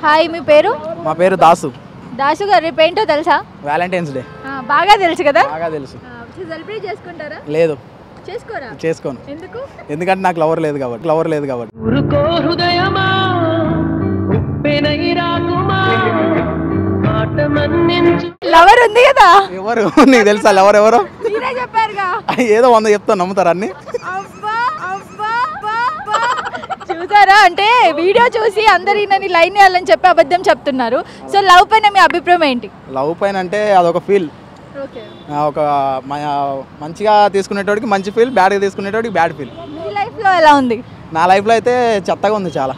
Hi మీ పేరు మా పేరు దాసు దాసు గారు రేపు ఏంటో తెలుసా వ్యాలంటైన్స్ డే ఆ, బాగా తెలుసు కదా బాగా తెలుసు సెలబ్రేట్ చేసుకుంటారా లేదు చేసుకోరా చేసుకోను ఎందుకు ఎందుకంటే నాకు లవర్ లేదు కాబట్టి లవర్ లేదు కాబట్టి ఊరుకో హృదయమా ఉప్పెనై రాకుమా మాట మన్నించు లవర్ ఉంది కదా ఎవరు నీకు తెలుసా లవర్ ఎవరు మీరే చెప్పారుగా ఏదో వంద చెప్తాను నమ్ముతారు అన్ని అబ్బా అబ్బా అబ్బా, అబ్బా. చూసారా అంటే వీడియో చూసి అందరు ఈయనని లైన్ వేయాలని చెప్పి అబద్ధం చెప్తున్నారు సో లవ్ పైన మీ అభిప్రాయం ఏంటి లవ్ పైన అంటే అదొక ఫీల్ ఓకే ఒక మ- మంచిగా తీసుకునేటోడికి మంచి ఫీల్ బ్యాడ్గా తీసుకునేటోడికి బ్యాడ్ ఫీల్ మీ లైఫ్లో ఎలా ఉంది నా లైఫ్లో అయితే చెత్తగా ఉంది చాలా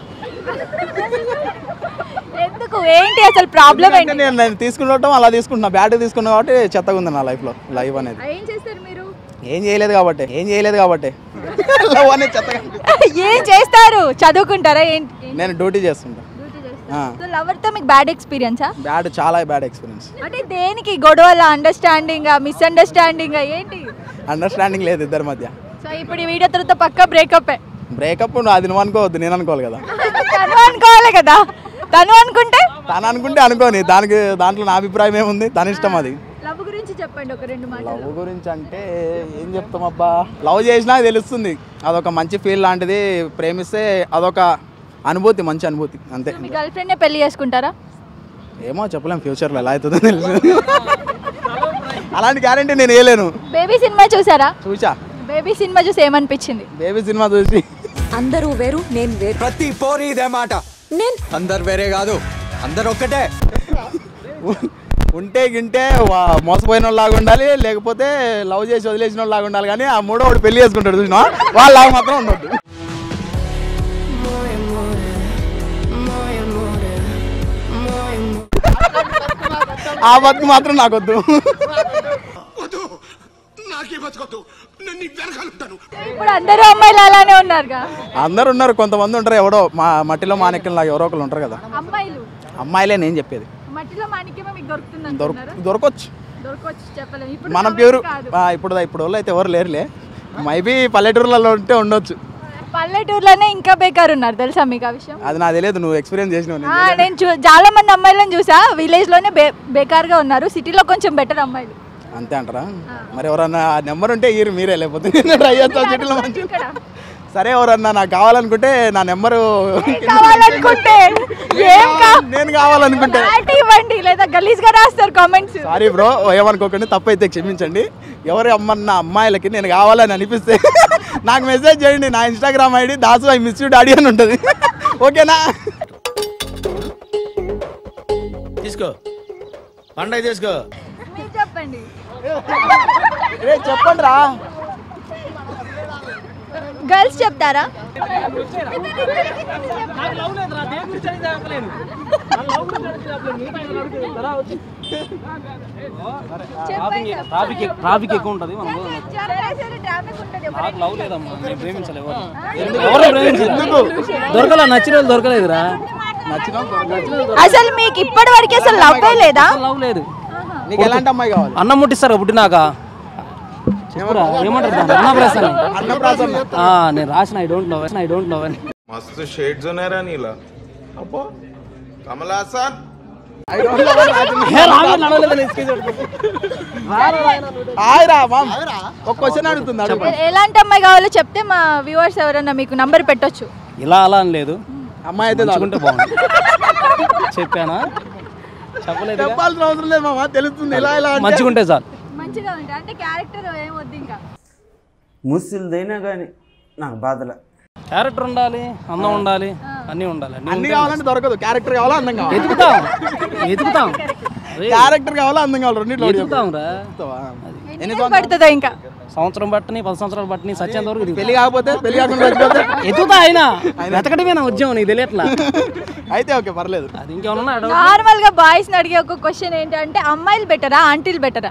ఎందుకు ఏంటి అసలు ప్రాబ్లం అంటే ఏంటి నేను నేను తీసుకుంటాం అలా తీసుకుంటున్నా బ్యాడ్ తీసుకున్నా కాబట్టి చెత్తగా ఉంది నా లైఫ్లో లైఫ్ అనేది ఏం చేస్తారు మీరు ఏం చేయలేదు కాబట్టి ఏం చేయలేదు కాబట్టి లవ్ అనేది చెత్తగా ఉంది. ఏం చేస్తారు చదువుకుంటారా ఏంటి నేను డ్యూటీ చేస్తుంటా ఆ. సో లవర్ తో మీకు బ్యాడ్ ఎక్స్పీరియన్సా బ్యాడ్ చాలా బ్యాడ్ ఎక్స్పీరియన్స్ అంటే దేనికి గొడవల అండర్స్టాండింగ్ మిస్అండర్స్టాండింగ్ ఏంటి అండర్స్టాండింగ్ లేదు ఇద్దరి మధ్య సో ఇప్పుడు ఈ వీడియో తర్వాత పక్క బ్రేకప్ బ్రేకప్ అది నువ్వు అనుకోవద్దు నేను అనుకోవాలి కదా తను అనుకోవాలి కదా తను అనుకుంటే తను అనుకుంటే అనుకోని దానికి దాంట్లో నా అభిప్రాయం ఏముంది తన ఇష్టం అది లవ్ గురించి చెప్పండి ఒక రెండు మాటలు లవ్ గురించి అంటే ఏం చెప్తాం అబ్బా లవ్ చేసినా తెలుస్తుంది అదొక మంచి ఫీల్ లాంటిది ప్రేమిస్తే అదొక అనుభూతి మంచి అనుభూతి అంతే మీ గర్ల్ ఫ్రెండ్ పెళ్లి చేసుకుంటారా ఏమో చెప్పలేం ఫ్యూచర్లో ఎలా అవుతుందో తెలుసు అలాంటి గ్యారంటీ నేను వేయలేను బేబీ సినిమా చూసారా చూసా బేబీ సినిమా చూసి ఏమనిపించింది బేబీ సినిమా చూసి అందరూ వేరు నేను వేరు ప్రతి పోరి ఇదే మాట నేను అందరు వేరే కాదు అందరు ఒక్కటే ఉంటే గింటే వా- మోసపోయిన వాళ్ళలాగా ఉండాలి లేకపోతే లవ్ చేసి వదిలేసిన వాళ్ళలాగా ఉండాలి కానీ ఆ మూడో వాడు పెళ్లి చేసుకుంటాడు చూసినా వాళ్ళలాగా మాత్రం ఉండొద్దు ఆ బతుకు మాత్రం నాకొద్దు ఇప్పుడు అందరూ అమ్మాయిలు అలానే ఉన్నారుగా అందరు ఉన్నారు కొంతమంది ఉంటారు ఎవడో మా మట్టిలో మాణిక్యం లాగా ఎవరో ఒకరు ఉంటారు కదా అమ్మాయిలు అమ్మాయిలే నేను చెప్పేది మట్టిలో మాణిక్యమే మీకు దొరుకుతుంది దొరక అంటున్నారా దొరకొచ్చు దొరకవచ్చు చెప్పలేము ఇప్పుడు మనం సమయం ప్యూర్ కాదు ఇప్పుడు ఇప్పుడు వాళ్ళు అయితే ఎవరు లేరులే మైబీ పల్లెటూరులలో ఉంటే ఉండొచ్చు పల్లెటూరులోనే ఇంకా బేకార్ ఉన్నారు తెలుసా మీకు ఆ విషయం అది నాకు తెలియదు నువ్వు ఎక్స్పీరియన్స్ చేసినావు ఆ, నేను చూ చాలా మంది అమ్మాయిలను చూసా విలేజ్ లోనే బే బేకార్గా ఉన్నారు సిటీలో కొంచెం బెటర్ అమ్మాయిలు అంతే అంటారా మరి ఎవరన్నా నెంబర్ ఉంటే ఇరు మీరే లేకపోతే నేను ట్రై చేస్తాను సిటీలో మంచి ఇక్కడ సరే ఎవరన్నా నాకు కావాలనుకుంటే నా నెంబరు కావాలనుకుంటే ఏం కా- నేను కావాలనుకుంటే క్లారిటీ ఇవ్వండి లేదా గలీజ్ గా రాస్తారు కామెంట్స్ సారీ బ్రో ఏమనుకోకండి తప్పు అయితే క్షమించండి ఎవరు అమ్మన్న అమ్మాయిలకి నేను కావాలని అనిపిస్తే నాకు మెసేజ్ చేయండి నా Instagram ID Dasu I miss you daddy అని ఉంటుంది ఓకేనా తీసుకో పండగ తీసుకో మీరు చెప్పండి రే చెప్పండి రా గర్ల్స్ చెప్తారా చెప్పండి. ట్రాఫిక్ ట్రాఫిక్ ఎక్కువ ఉంటుంది మనం చెప్పేసరి traffic ఉంటది. నాకు లవ్ లేదమ్మా నేను ప్రేమించాలి ఎవరు ఎవరు ప్రేమించాలి దొరకలే నచ్చిన వాళ్ళు దొరకలేదురా అసలు మీకు ఇప్పటి వరకు అసలు లవ్ లేదా లవ్ లేదు నీకు ఎలాంటి అమ్మాయి కావాలి అన్నం ముట్టిస్తారు పుట్టినాక చెప్పురా ఏమంటారు దాన్ని? అన్నప్రాసన అన్నప్రాసన్న ఆ, నేను రాసిన I don't know I don't know అని मस्त शेड जो नाही राणीला अप्पो कमला असा హాయ్ రా మామ్ ఒక క్వశ్చన్ అడుగుతుంది అడుగు ఎ- ఎలాంటి అమ్మాయి కావాలో చెప్తే మా వ్యూవర్స్ ఎవరన్నా మీకు నంబర్ పెట్టొచ్చు ఇలా అలా అని లేదు అమ్మాయి అయితే చాలు. మంచుకుంటే బాగుంది చెప్పానా చెప్పలేదు చెప్పాల్సిన అవసరం లేదు మామ తెలుస్తుంది ఇలా ఇలా అంటే మంచిగుంటే చాలు మంచిగా ఉంటాయి అంటే క్యారెక్టర్ ఏం వద్దు ఇంకా ముసిల్దైనా కానీ నాకు బాధలే క్యారెక్టర్ ఉండాలి అందం ఉండాలి అన్నీ ఉండాలి అన్నీ అన్ని ఉంటే కావాలంటే దొరకదు క్యారెక్టర్ కావాలా అందం కావాలి ఎతుకుతాం ఎతుకుతాం అదే, క్యారెక్టర్ కావాలా అందం కావాలి రెండింటిలో ఒకటి ఎతుకుతాం రా చెప్తావా? ఎన్ని రోజులు పడుతుందో ఇంకా సంవత్సరం బట్టని పది సంవత్సరాలు బట్టని సత్యంత వరకు దిగుతా. పెళ్లి కాకపోతే పెళ్లి కాకుండా చచ్చిపోతే ఎత్తుతా ఆయన వెతకడమే నా ఉద్యమం నీకు తెలియట్లా అయితే ఓకే పర్లేదు అది ఇంకేమన్నా అడగ నార్మల్ గా బాయ్స్ అడిగే ఒక క్వశ్చన్ ఏంటంటే అమ్మాయిలు బెటరా ఆంటీలు బెటరా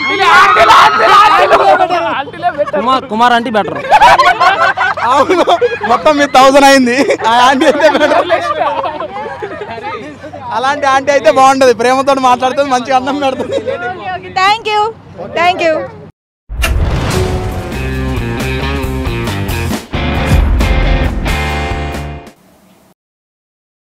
కుమార్ కుమార్ అంటే బెటర్ అవును మొత్తం మీ థౌసండ్ అయింది ఆ ఆంటీ అయితే better. అలాంటి ఆంటీ అయితే బాగుంటది ప్రేమతో మాట్లాడుతుంది మంచిగా అన్నం పెడుతుంది థ్యాంక్ యూ థ్యాంక్ యూ